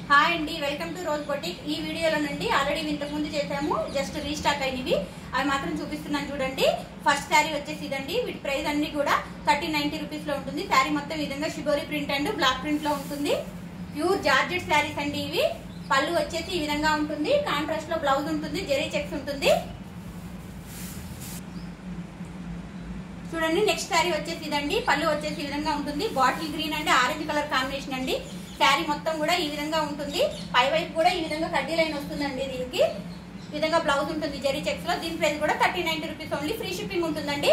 hi అండి welcome to rose boutique ఈ వీడియోలో నుండి ఆల్రెడీ ఇంతకు ముందు చేసాము జస్ట్ రీస్టాక్ అయినవి అవి మాత్రం చూపిస్తున్నాను చూడండి ఫస్ట్ శారీ వచ్చేసి ఇదండి వీటి ప్రైస్ అన్ని కూడా థర్టీ నైన్టీ రూపీస్ లో ఉంటుంది శారీ మొత్తం ఈ విధంగా shibori print and black print లో ఉంటుంది ప్యూర్ జార్జెట్ శారీస్ అండి ఇవి పళ్ళు వచ్చేసి ఈ విధంగా ఉంటుంది కాంట్రాస్ట్ లో బ్లౌజ్ ఉంటుంది జెరీ చెక్స్ ఉంటుంది చూడండి నెక్స్ట్ శారీ వచ్చేసి ఇదండి పళ్ళు వచ్చేసి ఈ విధంగా ఉంటుంది bottle green and orange colour combination అండి శారీ మొత్తం కూడా ఈ విధంగా ఉంటుంది పై వైపు కూడా ఈ విధంగా కడ్డీ లైన్ వస్తుందండి దీనికి ఈ విధంగా బ్లౌజ్ ఉంటుంది జెరీ చెక్స్ లో దీని ప్రైస్ కూడా thirty ninety rupees only free shipping ఉంటుందండి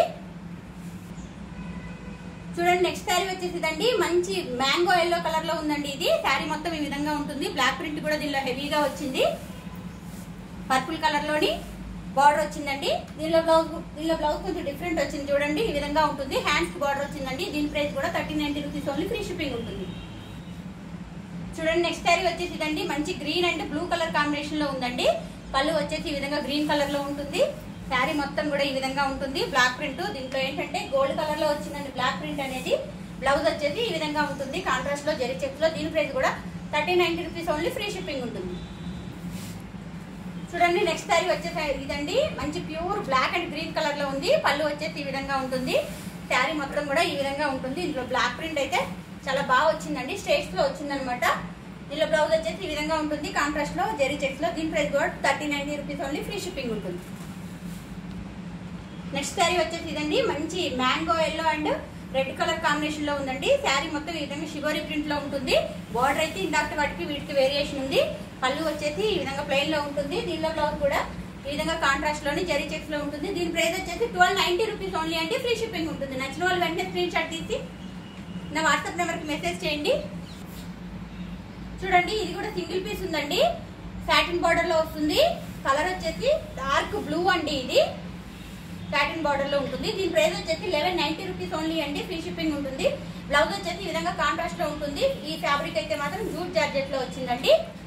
చూడండి నెక్స్ట్ శారీ వచ్చేసి ఇదండి మంచి మ్యాంగో ఎల్లో కలర్ లో ఉందండి ఇది శారీ మొత్తం ఈ విధంగా ఉంటుంది బ్లాక్ ప్రింట్ కూడా దీనిలో హెవీగా వచ్చింది పర్పుల్ కలర్ లోని బార్డర్ వచ్చిందండి దీనిలో బ్లౌజ్ దీనిలో బ్లౌజ్ కొంచెం డిఫరెంట్ వచ్చింది చూడండి ఈ విధంగా ఉంటుంది హ్యాండ్స్ బార్డర్ వచ్చిందండి దీని ప్రైస్ కూడా thirty ninety rupees only free shipping ఉంటుంది చూడండి నెక్స్ట్ శారీ వచ్చేసి ఇదండి మంచి green and blue colour combination లో ఉందండి పళ్ళు వచ్చేసి ఈ విధంగా గ్రీన్ కలర్ లో ఉంటుంది శారీ మొత్తం కూడా ఈ విధంగా ఉంటుంది బ్లాక్ ప్రింట్ దీంట్లో ఏంటంటే గోల్డ్ కలర్ లో వచ్చిందండి బ్లాక్ ప్రింట్ అనేది బ్లౌజ్ వచ్చేసి ఈ విధంగా ఉంటుంది కాంట్రాస్ట్ లో జెరీ చెక్స్ లో దీని ప్రైస్ కూడా thirty ninety rupees only free shipping ఉంటుంది చూడండి నెక్స్ట్ శారీ వచ్చేసి ఇదండి మంచి pure black and green colour లో ఉంది పళ్ళు వచ్చేసి ఈ విధంగా ఉంటుంది శారీ మొత్తం కూడా ఈ విధంగా ఉంటుంది ఇందులో బ్లాక్ ప్రింట్ అయితే చాలా బాగా వచ్చిందండి స్టేట్స్ లో వచ్చిందనమాట దీనిలో బ్లౌజ్ వచ్చేసి ఈ విధంగా ఉంటుంది కాంట్రాస్ట్ లో జెరీ చెక్స్ లో దీని ప్రైస్ కూడా thirty ninety rupees only free shipping ఉంటుంది నెక్స్ట్ శారీ వచ్చేసి ఇదండి మంచి mango yellow and red colour combination లో ఉందండి శారీ మొత్తం ఈ విధంగా షివరీ ప్రింట్ లో ఉంటుంది బార్డర్ అయితే ఇందాక వాటికి వీటికి వేరియేషన్ ఉంది పళ్ళు వచ్చేసి ఈ విధంగా ప్లెయిన్ లో ఉంటుంది దీనిలో బ్లౌజ్ కూడా ఈ విధంగా కాంట్రాస్ట్ లోని జరీ చెక్స్ లో ఉంటుంది దీని ప్రైస్ వచ్చేసి ట్వెల్వ్ నైన్టీ రూపీస్ ఓన్లీ అండి ఫ్రీ షిప్పింగ్ ఉంటుంది నచ్చిన వాళ్ళు వెంటనే స్క్రీన్ షాట్ తీసి నా వాట్సాప్ నెంబర్ కి మెసేజ్ చేయండి చూడండి ఇది కూడా సింగిల్ పీస్ ఉందండి సాటిన్ బార్డర్ లో వస్తుంది కలర్ వచ్చేసి డార్క్ బ్లూ అండి ఇది సాటిన్ బార్డర్ లో ఉంటుంది దీని ప్రైస్ వచ్చేసి లెవెన్ నైన్టీ రూపీస్ ఓన్లీ అండి ఫ్రీ షిప్పింగ్ ఉంటుంది బ్లౌజ్ వచ్చేసి ఈ విధంగా కాంట్రాస్ట్ లో ఉంటుంది ఈ ఫ్యాబ్రిక్ అయితే మాత్రం జూట్ జార్జెట్ లో వచ్చిందండి